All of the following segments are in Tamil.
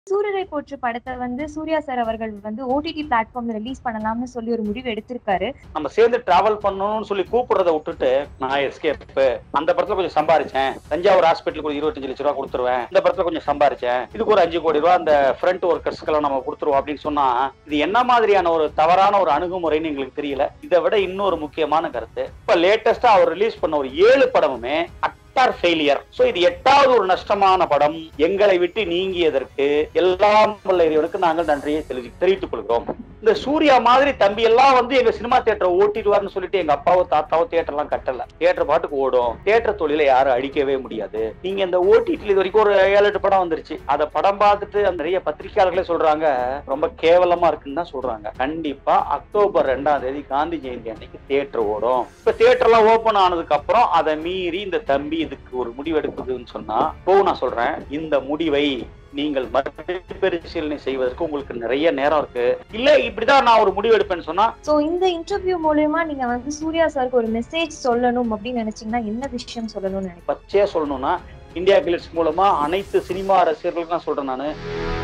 சூரரை போற்று படத்தை வந்து சூர்யா சார் அவர்கள் வந்து ஓடிடி பிளாட்ஃபார்ம்ல ரிலீஸ் பண்ணலாம்னு சொல்லி ஒரு முடிவு எடுத்திருக்காரு நம்ம சேர்ந்து டிராவல் பண்ணணும்னு சொல்லி கூப்பிடுறத விட்டுட்டு நான் எஸ்கேப் அந்த படத்துல கொஞ்சம் சம்பாரிச்சேன் தஞ்சாவூர் ஹாஸ்பிட்டலுக்கு ஒரு இருபத்தஞ்சு லட்ச ரூபா கொடுத்துருவேன் இந்த படத்துல கொஞ்சம் சம்பாரிச்சேன் இதுக்கு ஒரு அஞ்சு கோடி ரூபா அந்த ஃப்ரண்ட் ஒர்க்கர்ஸ்க்கெல்லாம் நம்ம கொடுத்துருவோம் அப்படின்னு சொன்னா இது என்ன மாதிரியான ஒரு தவறான ஒரு அணுகுமுறைன்னு எங்களுக்கு தெரியல இதை விட இன்னொரு முக்கியமான கருத்து இப்ப லேட்டஸ்டா அவர் ரிலீஸ் பண்ண ஒரு ஏழு படமுமே அட்டார் ஃபெயிலியர் சோ இது எட்டாவது ஒரு நஷ்டமான படம் எங்களை விட்டு நீங்கியதற்கு எல்லாம் உள்ள இறைவனுக்கு நாங்கள் நன்றியை தெரிவி- தெரிவித்துக் கொள்கிறோம் இந்த சூர்யா மாதிரி தம்பி எல்லாம் வந்து எங்க சினிமா தியேட்டர் ஓட்டிடுவார்னு சொல்லிட்டு எங்க அப்பாவோ தாத்தாவோ தியேட்டர் எல்லாம் கட்டல தியேட்டர் பாட்டுக்கு ஓடும் தியேட்டர் தொழிலை யாரும் அழிக்கவே முடியாது நீங்க இந்த ஓடிடில இது வரைக்கும் ஒரு ஏழு எட்டு படம் வந்துருச்சு அத படம் பார்த்துட்டு அந்த நிறைய பத்திரிகையாளர்களே சொல்றாங்க ரொம்ப கேவலமா இருக்குன்னு தான் சொல்றாங்க கண்டிப்பா அக்டோபர் ரெண்டாம் தேதி காந்தி ஜெயந்தி அன்னைக்கு தியேட்டர் ஓடும் இப்ப தியேட்டர் எல்லாம் ஓபன் ஆனதுக்கு அப்புறம் அதை மீறி இந்த தம்பி இதுக்கு ஒரு முடிவு எடுக்குதுன்னு சொன்னா இப்போ நான் சொல்றேன் இந்த முடிவை நீங்கள் மறுபரிசீலனை செய்வதற்கு உங்களுக்கு நிறைய நேரம் இருக்கு இல்ல இப்படிதான் நான் ஒரு முடிவு எடுப்பேன்னு சொன்னா சோ இந்த இன்டர்வியூ மூலயமா நீங்க வந்து சூர்யா சாருக்கு ஒரு மெசேஜ் சொல்லணும் அப்படின்னு நினைச்சீங்கன்னா என்ன விஷயம் சொல்லணும்னு நினைக்கிறீங்க பச்சையா சொல்லணும்னா இந்தியா கிளிட்ஸ் மூலமா அனைத்து சினிமா ரசிகர்களுக்கும் நான் சொல்றேன் நானு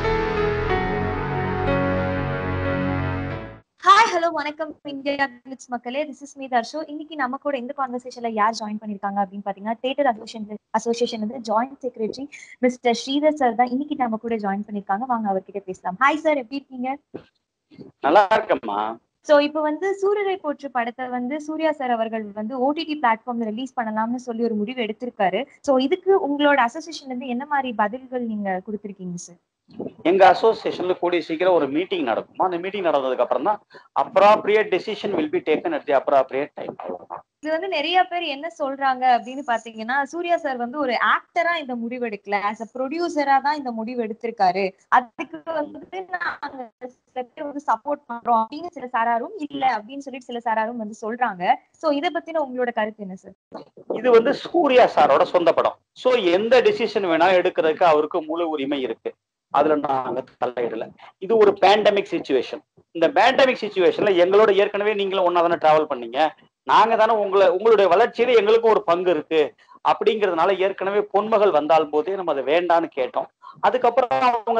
ஹாய் ஹலோ வணக்கம் இந்தியா கிளிட்ஸ் மக்களே திஸ் இஸ் மீ தர்ஷோ இன்னைக்கு நம்ம கூட இந்த கான்வர்சேஷன்ல யார் ஜாயின் பண்ணிருக்காங்க அப்படின்னு பாத்தீங்கன்னா தேட்டர் அசோசியேஷன் அசோசியேஷன் வந்து joint secretary mister Sridhar sir தான் இன்னைக்கு நம்ம கூட ஜாயின் பண்ணிருக்காங்க வாங்க அவர்கிட்ட பேசலாம் ஹாய் சார் எப்படி இருக்கீங்க நல்லா இருக்கம்மா சோ இப்போ வந்து சூரரை போற்று படத்தை வந்து சூர்யா சார் அவர்கள் வந்து ஓடிடி பிளாட்ஃபார்ம்ல ரிலீஸ் பண்ணலாம்னு சொல்லி ஒரு முடிவு எடுத்திருக்காரு சோ இதுக்கு உங்களோட அசோசியேஷன்ல இருந்து என்ன மாதிரி பதில்கள் நீங்க கொடுத்திருக்கீங்க சார் எங்க அசோசியேஷன்ல கூடிய சீக்கிரம் ஒரு மீட்டிங் நடக்குமா அந்த மீட்டிங் நடந்ததுக்கு அப்புறம் தான் appropriate decision will be taken at the appropriate time அவ்வளவுதான் இது வந்து நிறைய பேர் என்ன சொல்றாங்க அப்படின்னு பாத்தீங்கன்னா சூர்யா சார் வந்து ஒரு ஆக்டரா இந்த முடிவு எடுக்கல ஆஸ் அ ப்ரொடியூசரா தான் இந்த முடிவு எடுத்திருக்காரு அதுக்கு வந்து நாங்க சில பேர் வந்து சப்போர்ட் பண்றோம் அப்படின்னு சில சாராரும் இல்ல அப்படின்னு சொல்லிட்டு சில சாராரும் வந்து சொல்றாங்க சோ இத பத்தின உங்களோட கருத்து என்ன சார் இது வந்து சூர்யா சாரோட சொந்த படம் சோ எந்த டெசிஷன் வேணாலும் எடுக்கிறதுக்கு அவருக்கு முழு உரிமை இருக்கு அதுல நாங்க தலையிடல இது ஒரு பேண்டமிக் சுச்சுவேஷன் இந்த பேண்டமிக் சுச்சுவேஷன்ல எங்களோட ஏற்கனவே நீங்களும் ஒன்னா தானே டிராவல் பண்ணீங்க நாங்க தானே உங்களை உங்களுடைய வளர்ச்சியில எங்களுக்கும் ஒரு பங்கு இருக்கு அப்படிங்கிறதுனால ஏற்கனவே பொன்மகள் வந்தால் போதே நம்ம அதை வேண்டான்னு கேட்டோம் அதுக்கப்புறம் அவங்க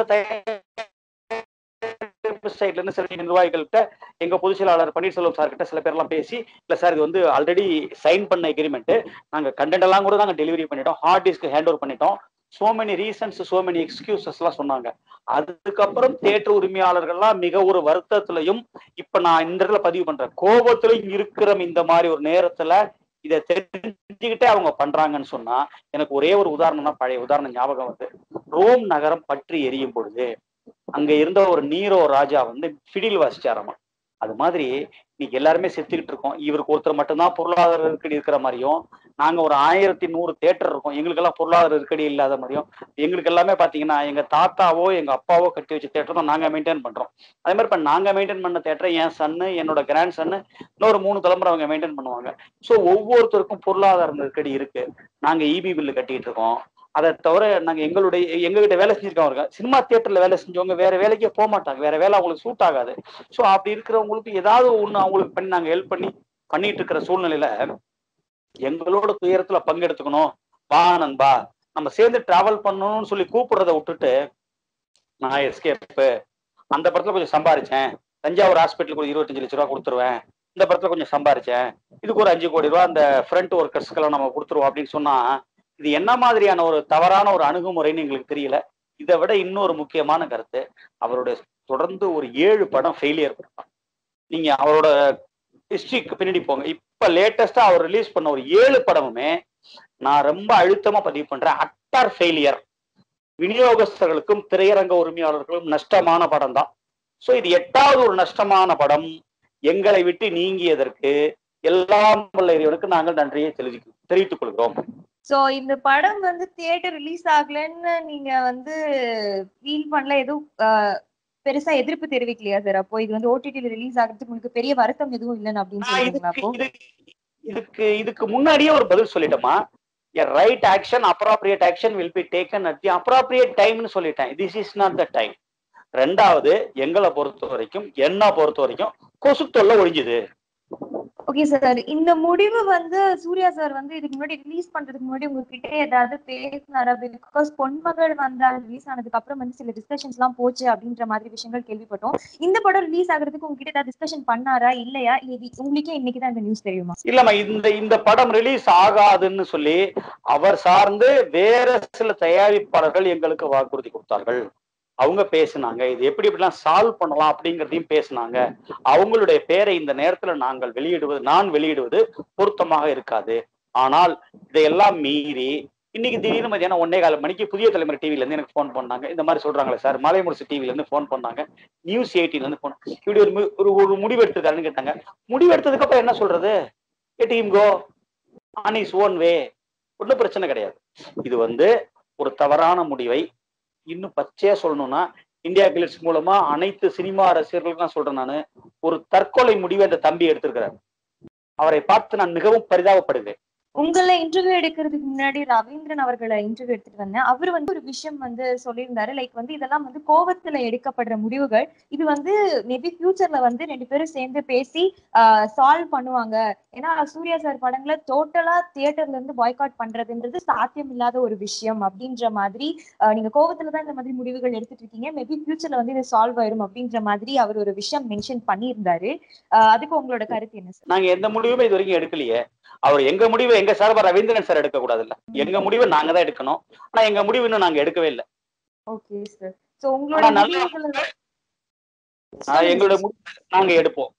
சைட்ல இருந்து சில நிர்வாகிகள்கிட்ட எங்க பொதுச் செயலாளர் பன்னீர்செல்வம் சார் கிட்ட சில பேர்லாம் பேசி இல்ல சார் இது வந்து ஆல்ரெடி சைன் பண்ண எக்ரிமெண்ட் நாங்க கண்டென்ட் எல்லாம் கூட நாங்க டெலிவரி பண்ணிட்டோம் ஹார்ட் டிஸ்க் ஹேண்ட் ஓவர் பண்ணிட்டோம் so many reasons so many excuses எல்லாம் சொன்னாங்க அதுக்கப்புறம் தேட்டர் உரிமையாளர்கள்லாம் மிக ஒரு வருத்தத்திலையும் இப்ப நான் இந்த இடத்துல பதிவு பண்றேன் கோபத்திலையும் இருக்கிற இந்த மாதிரி ஒரு நேரத்துல இதை தெரிஞ்சுக்கிட்டே அவங்க பண்றாங்கன்னு சொன்னா எனக்கு ஒரே ஒரு உதாரணம் தான் பழைய உதாரணம் ஞாபகம் வருது ரோம் நகரம் பற்றி எரியும் பொழுது அங்க இருந்த ஒரு நீரோ ராஜா வந்து பிடில் வாசிச்சாராமா அது மாதிரி இன்னைக்கு எல்லாருமே செத்துக்கிட்டு இருக்கோம் இவருக்கு ஒருத்தர் மட்டும்தான் பொருளாதார நெருக்கடி இருக்கிற மாதிரியும் நாங்க ஒரு ஆயிரத்தி நூறு தேட்டர் இருக்கோம் எங்களுக்கெல்லாம் பொருளாதார நெருக்கடி இல்லாத மாதிரியும் எங்களுக்கு எல்லாமே பாத்தீங்கன்னா எங்க தாத்தாவோ எங்க அப்பாவோ கட்டி வச்ச தேட்டர் தான் நாங்க மெயின்டைன் பண்றோம் அதே மாதிரி இப்ப நாங்க மெயின்டைன் பண்ண தேட்டரை என் சன்னு என்னோட கிராண்ட் சன்னு இன்னொரு மூணு தலைமுறை அவங்க மெயின்டைன் பண்ணுவாங்க ஸோ ஒவ்வொருத்தருக்கும் பொருளாதார நெருக்கடி இருக்கு நாங்க இபி பில்லு கட்டிட்டு இருக்கோம் அதை தவிர நாங்க எங்களுடைய எங்ககிட்ட வேலை செஞ்சிருக்கவங்க சினிமா தியேட்டர்ல வேலை செஞ்சவங்க வேற வேலைக்கே போக மாட்டாங்க வேற வேலை அவங்களுக்கு சூட் ஆகாது ஸோ அப்படி இருக்கிறவங்களுக்கு ஏதாவது ஒண்ணு அவங்களுக்கு பண்ணி நாங்க ஹெல்ப் பண்ணி பண்ணிட்டு இருக்கிற சூழ்நிலையில எங்களோட துயரத்துல பங்கெடுத்துக்கணும் வா நண்பா நம்ம சேர்ந்து டிராவல் பண்ணணும்னு சொல்லி கூப்பிடுறத விட்டுட்டு நான் எஸ்கேப் அந்த படத்துல கொஞ்சம் சம்பாரிச்சேன் தஞ்சாவூர் ஹாஸ்பிட்டலுக்கு ஒரு இருபத்தஞ்சு லட்ச ரூபா கொடுத்துருவேன் இந்த படத்துல கொஞ்சம் சம்பாரிச்சேன் இதுக்கு ஒரு அஞ்சு கோடி ரூபா அந்த ஃப்ரண்ட் ஒர்க்கர்ஸ்க்கெல்லாம் நம்ம கொடுத்துருவோம் அப்படின்னு சொன்னா இது என்ன மாதிரியான ஒரு தவறான ஒரு அணுகுமுறைன்னு எங்களுக்கு தெரியல இதை விட இன்னொரு முக்கியமான கருத்து அவருடைய தொடர்ந்து ஒரு ஏழு படம் ஃபெயிலியர் பண்ணலாம் நீங்க அவரோட ஹிஸ்டரிக்கு பின்னாடி போங்க இப்ப லேட்டஸ்டா அவர் ரிலீஸ் பண்ண ஒரு ஏழு படமுமே நான் ரொம்ப அழுத்தமா பதிவு பண்றேன் அட்டார் ஃபெயிலியர் விநியோகஸ்தர்களுக்கும் திரையரங்க உரிமையாளர்களுக்கும் நஷ்டமான படம் தான் ஸோ இது எட்டாவது ஒரு நஷ்டமான படம் எங்களை விட்டு நீங்கியதற்கு எல்லாம் வல்ல இறைவனுக்கு நாங்கள் நன்றியை தெரிவி தெரிவித்துக் கொள்கிறோம் சோ இந்த படம் வந்து தியேட்டர் ரிலீஸ் ஆகலன்னு நீங்க வந்து ஃபீல் பண்ணல எதுவும் ஆஹ், பெருசா எதிர்ப்பு தெரிவிக்கலையா சார் அப்போ இது வந்து ஓடிடில ரிலீஸ் ஆகிறதுக்கு உங்களுக்கு பெரிய வருத்தம் எதுவும் இல்லைன்னு அப்படின்னு நான் சொல்றீங்களா இதுக்கு அப்போ இது- இதுக்கு இதுக்கு முன்னாடியே ஒரு பதில் சொல்லிட்டோமா right action appropriate action will be taken at the appropriate டைம்னு சொல்லிட்டேன் this is not the time ரெண்டாவது எங்களை பொறுத்த வரைக்கும் என்ன பொறுத்த வரைக்கும் கொசு தொல்லை ஒழிஞ்சுது ஓகே சார் இந்த முடிவு வந்து சூர்யா சார் வந்து இதுக்கு முன்னாடி ரிலீஸ் பண்றதுக்கு முன்னாடி உங்ககிட்ட ஏதாவது பேசினாரா பிகாஸ் பொன்மகள் வந்து ரிலீஸ் ஆனதுக்கு அப்புறம் வந்து சில டிஸ்கஷன்ஸ் எல்லாம் போச்சு அப்படின்ற மாதிரி விஷயங்கள் கேள்விப்பட்டோம் இந்த படம் ரிலீஸ் ஆகுறதுக்கு உங்ககிட்ட ஏதாவது டிஸ்கஷன் பண்ணாரா இல்லையா இல்ல இது உங்களுக்கே இன்னைக்கு தான் இந்த நியூஸ் தெரியுமா இல்லம்மா இந்த இந்த படம் ரிலீஸ் ஆகாதுன்னு சொல்லி அவர் சார்ந்து வேற சில தயாரிப்பாளர்கள் எங்களுக்கு வாக்குறுதி கொடுத்தார்கள் அவங்க பேசுனாங்க இது எப்படி எப்படிலாம் சால்வ் பண்ணலாம் அப்படிங்கிறதையும் பேசுனாங்க அவங்களுடைய பேரை இந்த நேரத்துல நாங்கள் வெளியிடுவது நான் வெளியிடுவது பொருத்தமாக இருக்காது ஆனால் இதையெல்லாம் மீறி இன்னைக்கு திடீர்னு மதியானம் ஒன்னே கால மணிக்கு புதிய தலைமுறை டிவில இருந்து எனக்கு ஃபோன் பண்ணாங்க இந்த மாதிரி சொல்றாங்களே சார் மலை முரசு டிவில இருந்து ஃபோன் பண்ணாங்க நியூஸ் எயிட்டில இருந்து ஃபோன் இப்படி ஒரு மு- ஒரு ஒரு முடிவு எடுத்திருக்காருன்னு கேட்டாங்க முடிவு எடுத்ததுக்கு அப்புறம் என்ன சொல்றது team go on is own way ஒன்றும் பிரச்சனை கிடையாது இது வந்து ஒரு தவறான முடிவை இன்னும் பச்சையா சொல்லணும்னா இந்தியா கிளிட்ஸ் மூலமா அனைத்து சினிமா ரசிகர்களுக்கும் நான் சொல்றேன் நான் ஒரு தற்கொலை முடிவை அந்த தம்பி எடுத்திருக்கிறார் அவரை பார்த்து நான் மிகவும் பரிதாபப்படுகிறேன் உங்களை இன்டர்வியூ எடுக்கிறதுக்கு முன்னாடி ரவீந்திரன் அவர்களை இன்டர்வியூ எடுத்துட்டு வந்தேன் அவர் வந்து ஒரு விஷயம் வந்து சொல்லியிருந்தாரு லைக் வந்து இதெல்லாம் வந்து கோவத்துல எடுக்கப்படுற முடிவுகள் இது வந்து மேபி ஃபியூச்சர்ல வந்து ரெண்டு பேரும் சேர்ந்து பேசி சால்வ் பண்ணுவாங்க ஏன்னா சூர்யா சார் படங்களை டோட்டலா தியேட்டர்ல இருந்து பாய்காட் பண்றதுன்றது சாத்தியம் இல்லாத ஒரு விஷயம் அப்படின்ற மாதிரி ஆஹ் நீங்க கோவத்துல தான் இந்த மாதிரி முடிவுகள் எடுத்துட்டு இருக்கீங்க மேபி ஃபியூச்சர்ல வந்து இது சால்வ் ஆயிரும் அப்படின்ற மாதிரி அவர் ஒரு விஷயம் மென்ஷன் பண்ணியிருந்தாரு ஆஹ் அதுக்கு உங்களோட கருத்து என்ன சார் நாங்க எந்த முடிவுமே இது வரைக்கும் எடுக்கலையே அவர் எங்க முடிவை எங்க சார்பா ரவீந்திரன் சார் எடுக்க கூடாதுல்ல எங்க முடிவை நாங்க தான் எடுக்கணும் ஆனா எங்க முடிவு இன்னும் நாங்க எடுக்கவே இல்லை ஓகே சார் சோ உங்களோட ஆனா நல்ல- முடிவுகள் ஆஹ் எங்களுடைய முடிவை நாங்க எடுப்போம்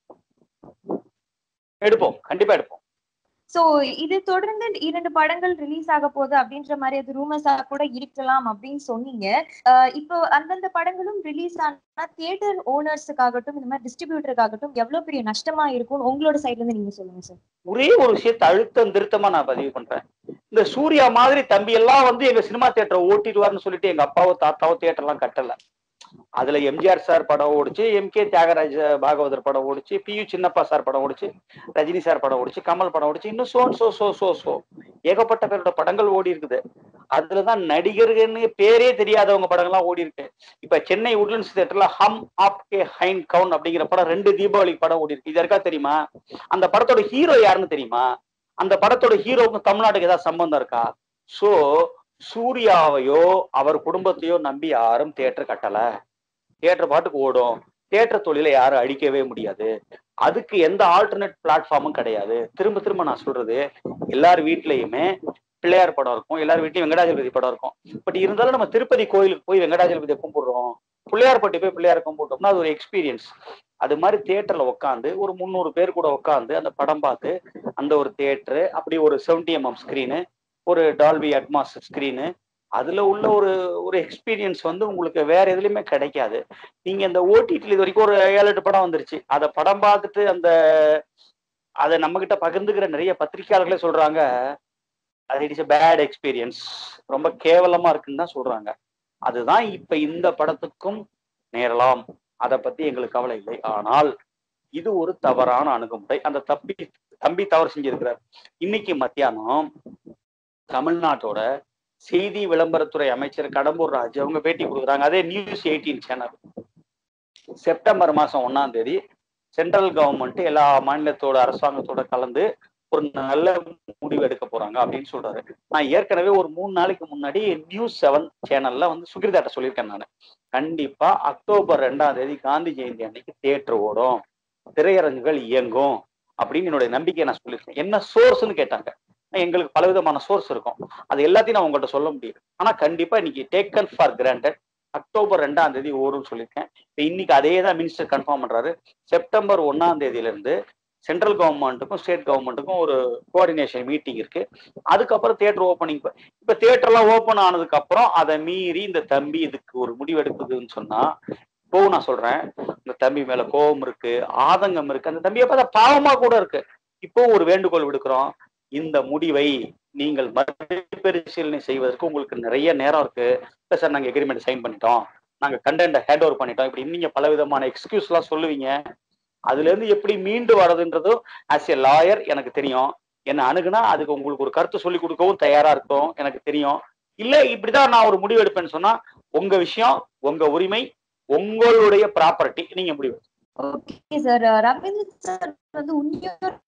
எடுப்போம் கண்டிப்பா எடுப்போம் சோ இது தொடர்ந்து இரண்டு படங்கள் ரிலீஸ் ஆக போகுது அப்படின்ற மாதிரி அது ரூமர்ஸா கூட இருக்கலாம் அப்படின்னு சொன்னீங்க அஹ் இப்போ அந்தந்த படங்களும் ரிலீஸ் ஆனா தியேட்டர் ஓனர்ஸுக்காகட்டும் இந்த மாதிரி டிஸ்ட்ரிபியூட்டருக்காகட்டும் எவ்வளவு பெரிய நஷ்டமா இருக்கும் உங்களோட சைட்ல இருந்து நீங்க சொல்லுங்க சார் ஒரே ஒரு விஷயத்தை அழுத்தம் திருத்தமா நான் பதிவு பண்றேன் இந்த சூர்யா மாதிரி தம்பி எல்லாம் வந்து எங்க சினிமா தியேட்டரை ஓட்டிடுவார்னு சொல்லிட்டு எங்க அப்பாவோ தாத்தாவோ தியேட்டர் எல்லாம் கட்டல அதுல எம்ஜிஆர் சார் படம் ஓடிச்சு எம் கே தியாகராஜ பாகவதர் படம் ஓடிச்சு பி யு சின்னப்பா சார் படம் ஓடிச்சு ரஜினி சார் படம் ஓடிச்சு கமல் படம் ஓடிச்சு இன்னும் so so so so so ஏகப்பட்ட பேரோட படங்கள் ஓடி இருக்குது அதுலதான் நடிகர்கள்னு பேரே தெரியாதவங்க படங்கள்லாம் ஓடி இருக்கு இப்ப சென்னை உட்லண்ட்ஸ் தியேட்டர்ல ஹம் ஆப் கே ஹைன் கவுன் அப்படிங்கிற படம் ரெண்டு தீபாவளி படம் ஓடி இருக்கு இது யாருக்கா தெரியுமா அந்த படத்தோட ஹீரோ யாருன்னு தெரியுமா அந்த படத்தோட ஹீரோவுக்கும் தமிழ்நாட்டுக்கு ஏதாவது சம்பந்தம் இருக்கா சோ சூர்யாவையோ அவர் குடும்பத்தையோ நம்பி யாரும் தியேட்டர் கட்டல தியேட்டர் பாட்டுக்கு ஓடும் தியேட்டர் தொழிலை யாரும் அழிக்கவே முடியாது அதுக்கு எந்த ஆல்டர்னேட் பிளாட்ஃபார்மும் கிடையாது திரும்ப திரும்ப நான் சொல்றது எல்லார் வீட்லயுமே பிள்ளையார் படம் இருக்கும் எல்லார் வீட்லயும் வெங்கடாஜலபதி படம் இருக்கும் பட் இருந்தாலும் நம்ம திருப்பதி கோயிலுக்கு போய் வெங்கடாஜலபதியை கும்பிடுறோம் பிள்ளையார்பட்டி போய் பிள்ளையார் கும்பிட்டோம்னா அது ஒரு எக்ஸ்பீரியன்ஸ் அது மாதிரி தியேட்டர்ல உட்காந்து ஒரு முந்நூறு பேர் கூட உட்காந்து அந்த படம் பார்த்து அந்த ஒரு தியேட்டரு அப்படி ஒரு செவன்டி எம்எம் ஸ்க்ரீனு ஒரு டால்பி அட்மாஸ் ஸ்க்ரீனு அதுல உள்ள ஒரு ஒரு எக்ஸ்பீரியன்ஸ் வந்து உங்களுக்கு வேற எதுலையுமே கிடைக்காது நீங்க இந்த ஓடிடியில் இது வரைக்கும் ஒரு ஏழு எட்டு படம் வந்துருச்சு அதை படம் பார்த்துட்டு அந்த அதை நம்ம கிட்ட பகிர்ந்துக்கிற நிறைய பத்திரிகையாளர்களே சொல்றாங்க அது இட்ஸ் பேட் எக்ஸ்பீரியன்ஸ் ரொம்ப கேவலமா இருக்குன்னு தான் சொல்றாங்க அதுதான் இப்ப இந்த படத்துக்கும் நேரலாம் அதை பத்தி எங்களுக்கு கவலை இல்லை ஆனால் இது ஒரு தவறான அணுகுமுறை அந்த தம்பி தம்பி தவறு செஞ்சிருக்கிறார் இன்னைக்கு மத்தியானம் தமிழ்நாட்டோட செய்தி விளம்பரத்துறை அமைச்சர் கடம்பூர் ராஜ் அவங்க பேட்டி கொடுக்குறாங்க அதே நியூஸ் எயிட்டீன் சேனல் செப்டம்பர் மாசம் ஒன்னாம் தேதி சென்ட்ரல் கவர்மெண்ட் எல்லா மாநிலத்தோட அரசாங்கத்தோட கலந்து ஒரு நல்ல முடிவு எடுக்க போறாங்க அப்படின்னு சொல்றாரு நான் ஏற்கனவே ஒரு மூணு நாளைக்கு முன்னாடி நியூஸ் செவன் சேனல்ல வந்து சுகிர்தாட்ட சொல்லியிருக்கேன் நான் கண்டிப்பா அக்டோபர் ரெண்டாம் தேதி காந்தி ஜெயந்தி அன்னைக்கு தியேட்டர் ஓடும் திரையரங்குகள் இயங்கும் அப்படின்னு என்னுடைய நம்பிக்கையை நான் சொல்லியிருக்கேன் என்ன சோர்ஸ்னு கேட்டாங்க எங்களுக்கு பலவிதமான சோர்ஸ் இருக்கும் அது எல்லாத்தையும் நான் உங்கள்கிட்ட சொல்ல முடியும் ஆனா கண்டிப்பா இன்னைக்கு டேக்கன் ஃபார் கிராண்டட் அக்டோபர் ரெண்டாம் தேதி ஓடும்னு சொல்லியிருக்கேன் இப்ப இன்னைக்கு அதே தான் மினிஸ்டர் கன்ஃபார்ம் பண்றாரு செப்டம்பர் ஒன்னாம் தேதியில இருந்து சென்ட்ரல் கவர்மெண்ட்டுக்கும் ஸ்டேட் கவர்மெண்ட்டுக்கும் ஒரு கோஆர்டினேஷன் மீட்டிங் இருக்கு அதுக்கப்புறம் தியேட்டர் ஓப்பனிங் இப்ப தியேட்டர்லாம் ஓப்பன் ஆனதுக்கு அப்புறம் அதை மீறி இந்த தம்பி இதுக்கு ஒரு முடிவு எடுக்குதுன்னு சொன்னா இப்போ நான் சொல்றேன் இந்த தம்பி மேல கோபம் இருக்கு ஆதங்கம் இருக்கு அந்த தம்பியை பார்த்தா பாவமா கூட இருக்கு இப்போ ஒரு வேண்டுகோள் விடுக்கிறோம் இந்த முடிவை நீங்கள் மறுபரிசீலனை செய்வதற்கு உங்களுக்கு நிறைய நேரம் இருக்கு இல்லை சார் நாங்க எக்ரிமெண்ட் சைன் பண்ணிட்டோம் நாங்க கண்டென்ட்டை ஹேண்ட் ஓவர் பண்ணிட்டோம் இப்படி நீங்க பல விதமான எக்ஸ்கியூஸ் எல்லாம் சொல்லுவீங்க அதுல இருந்து எப்படி மீண்டு வர்றதுன்றதும் ஆஸ் எ லாயர் எனக்கு தெரியும் என்ன அணுகுனா அதுக்கு உங்களுக்கு ஒரு கருத்து சொல்லி கொடுக்கவும் தயாரா இருக்கும் எனக்கு தெரியும் இல்ல இப்படிதான் நான் ஒரு முடிவு எடுப்பேன்னு சொன்னா உங்க விஷயம் உங்க உரிமை உங்களுடைய ப்ராப்பர்ட்டி நீங்க முடிவு ஓகே சார் ரவீந்திர சார் வந்து உண்மையோர்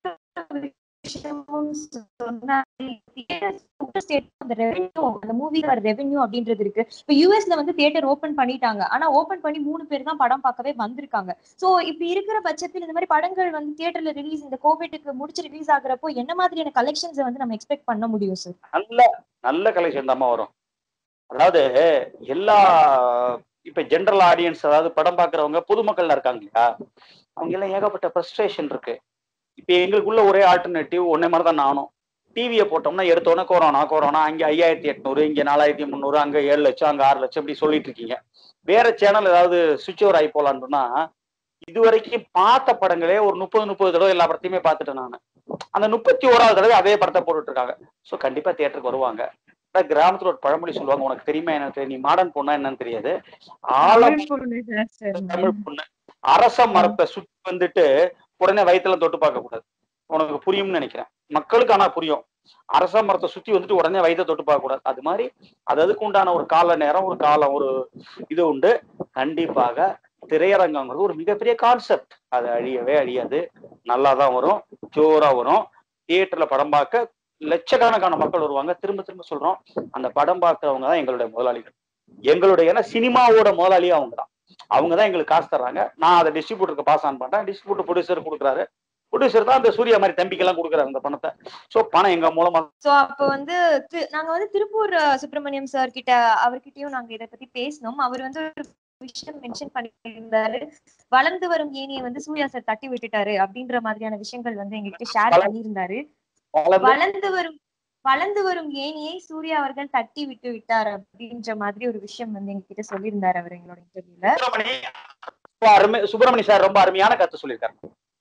விஷயமும் சொன்னாரு. state அந்த revenue, அந்த movie வர revenue அப்படின்றது இருக்கு இப்ப யூஎஸ்ல வந்து தியேட்டர் ஓபன் பண்ணிட்டாங்க ஆனா ஓபன் பண்ணி மூணு பேர் தான் படம் பார்க்கவே வந்திருக்காங்க சோ இப்படி இருக்கிற பட்சத்தில் இந்த மாதிரி படங்கள் வந்து தியேட்டர்ல ரிலீஸ் இந்த கோவிட்க்கு முடிச்சு ரிலீஸ் ஆகுறப்போ என்ன மாதிரியான கலெக்ஷன்ஸ் வந்து நம்ம எக்ஸ்பெக்ட் பண்ண முடியும் சார் நல்ல நல்ல கலெக்ஷன் தாம்மா வரும் அதாவது எல்லா இப்ப ஜென்ரல் ஆடியன்ஸ் அதாவது படம் பார்க்கறவங்க பொதுமக்கள்ல இருக்காங்க இல்லையா அவங்க எல்லாம் ஏகப்பட்ட ஃப்ரஸ்ட்ரேஷன் இருக்கு இப்ப எங்களுக்குள்ள ஒரே ஆல்டர்னேட்டிவ் ஒன்னே மாதிரி தான் நானும் டிவியை போட்டோம்னா எடுத்தோன்னே கொரோனா கொரோனா அங்க ஐயாயிரத்தி எட்நூறு இங்க நாலாயிரத்தி முந்நூறு அங்க ஏழு லட்சம் அங்க ஆறு லட்சம் இப்படி சொல்லிட்டு இருக்கீங்க வேற சேனல் ஏதாவது சுவிட்ச் ஓவர் ஆகி போலான்னு இது வரைக்கும் பார்த்த படங்களே ஒரு முப்பது முப்பது தடவை எல்லா படத்தையுமே பார்த்துட்டேன் நான் அந்த முப்பத்தி ஓராவது தடவை அதே படத்தை போட்டுட்டு இருக்காங்க ஸோ கண்டிப்பா தியேட்டருக்கு வருவாங்க ஆனா கிராமத்துல ஒரு பழமொழி சொல்லுவாங்க உனக்கு தெரியுமா என்ன தெரியும் நீ மாடர்ன் பொண்ணா என்னன்னு தெரியாது ஆழம் தமிழ் பொண்ணு அரச மரத்தை சுத்தி வந்துட்டு உடனே வயித்துல தொட்டு பார்க்க கூடாது உனக்கு புரியும்னு நினைக்கிறேன் மக்களுக்கு ஆனா புரியும் அரச மரத்தை சுத்தி வந்துட்டு உடனே வயித்தை தொட்டு பார்க்க கூடாது அது மாதிரி அது அதுக்கு உண்டான ஒரு கால நேரம் ஒரு காலம் ஒரு இது உண்டு கண்டிப்பாக திரையரங்கங்கிறது ஒரு மிகப்பெரிய கான்செப்ட் அது அழியவே அழியாது நல்லா தான் வரும் ஜோரா வரும் தியேட்டர்ல படம் பார்க்க லட்சக்கணக்கான மக்கள் வருவாங்க திரும்ப திரும்ப சொல்றோம் அந்த படம் பார்க்கறவங்க தான் எங்களுடைய முதலாளிகள் எங்களுடைய ஏன்னா சினிமாவோட முதலாளியும் அவங்க தான் அவங்க தான் எங்களுக்கு காசு தர்றாங்க நான் அதை டிஸ்ட்ரிபியூட்டருக்கு பாஸ் ஆன் பண்றேன் டிஸ்ட்ரிபியூட்டர் ப்ரொடியூசர் கொடுக்குறாரு ப்ரொடியூசர் தான் அந்த சூர்யா மாதிரி தம்பிக்கெல்லாம் கொடுக்குறாரு அந்த பணத்தை ஸோ பணம் எங்க மூலமா சோ அப்ப வந்து தி- நாங்க வந்து திருப்பூர் அஹ், சுப்பிரமணியம் சார் கிட்ட அவர்கிட்டயும் நாங்க இத பத்தி பேசினோம் அவர் வந்து ஒரு விஷயம் மென்ஷன் பண்ணியிருந்தாரு வளர்ந்து வரும் ஏனியை வந்து சூர்யா சார் தட்டி விட்டுட்டாரு அப்படின்ற மாதிரியான விஷயங்கள் வந்து எங்ககிட்ட ஷேர் வளர்ந்து- பண்ணியிருந்தாரு வளர்ந்து வளர்ந்து வரும் வளர்ந்து வரும் ஏனியை சூர்யா அவர்கள் தட்டி விட்டு விட்டார் அப்படின்ற மாதிரி ஒரு விஷயம் வந்து எங்ககிட்ட சொல்லியிருந்தாரு அவர் எங்களோட இன்டர்வியூல சுப்பிரமணி ரொம்ப அருமை சுப்பிரமணி சார் ரொம்ப அருமையான கருத்து சொல்லியிருக்காரு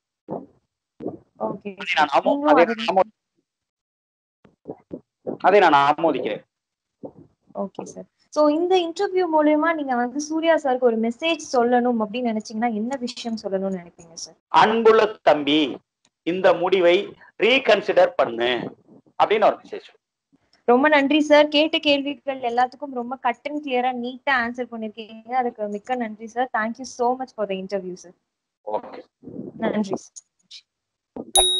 ஓகே அதை நான் ஆமோ- அதை நான் ஆமோ- அதை நான் ஆமோதிக்கிறேன் ஓகே சார் சோ இந்த இன்டர்வியூ மூலயமா நீங்க வந்து சூர்யா சாருக்கு ஒரு மெசேஜ் சொல்லணும் அப்படின்னு நினைச்சீங்கன்னா என்ன விஷயம் சொல்லணும்னு நினைப்பீங்க சார் அன்புள்ள தம்பி இந்த முடிவை ரீகன்சிடர் பண்ணு அப்படின்னு ஒரு மெசேஜ் ரொம்ப நன்றி சார் கேட்ட கேள்விகள் எல்லாத்துக்கும் ரொம்ப கட் அண்ட் கிளியரா நீட்டா ஆன்சர் பண்ணிருக்கீங்க அதுக்கு மிக்க நன்றி sir thank you so much for the interview sir okay நன்றி சார்